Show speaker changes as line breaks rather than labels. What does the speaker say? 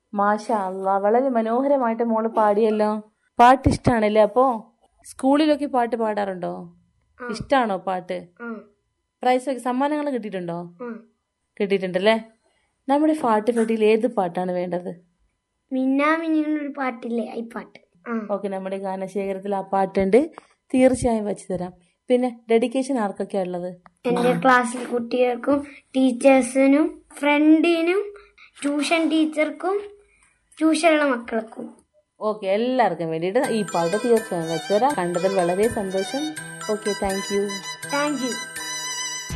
മാഷാ അല്ലാ വളരെ മനോഹരമായിട്ട് മോള് പാടിയല്ലോ പാട്ട് ഇഷ്ടാണല്ലേ അപ്പോ സ്കൂളിലൊക്കെ പാട്ട് പാടാറുണ്ടോ ഇഷ്ടാണോ പാട്ട്
ആ
പ്രൈസ് സമ്മാനങ്ങൾ കിട്ടിയിട്ടുണ്ടോ
ആ
കിട്ടിയിട്ടുണ്ടല്ലേ നമ്മുടെ പാട്ട് പെട്ടിയിൽ ഏത് പാട്ടാണ് വേണ്ടത്
മിന്നാ മിന്നിങ്ങനൊരു പാട്ടില്ലേ ഈ പാട്ട് ആ
ഓക്കെ നമ്മുടെ ഗാനശേഖരത്തിൽ ആ പാട്ടുണ്ട് തീർച്ചയായും വെച്ച് തരാം പിന്നെ ഡെഡിക്കേഷൻ ആർക്കൊക്കെയാ ഉള്ളത്
എൻ്റെ ക്ലാസ്സിൽ കുട്ടികൾക്കും ടീച്ചേഴ്സിനും ഫ്രണ്ടിനും ട്യൂഷൻ ടീച്ചർക്കും ട്യൂഷനുള്ള മക്കൾക്കും
ഓക്കെ എല്ലാവർക്കും വേണ്ടിയിട്ട് ഈ പാട്ട് തീർച്ചയായും വെച്ച് തരാം കണ്ടതിൽ വളരെ സന്തോഷം okay thank you
thank U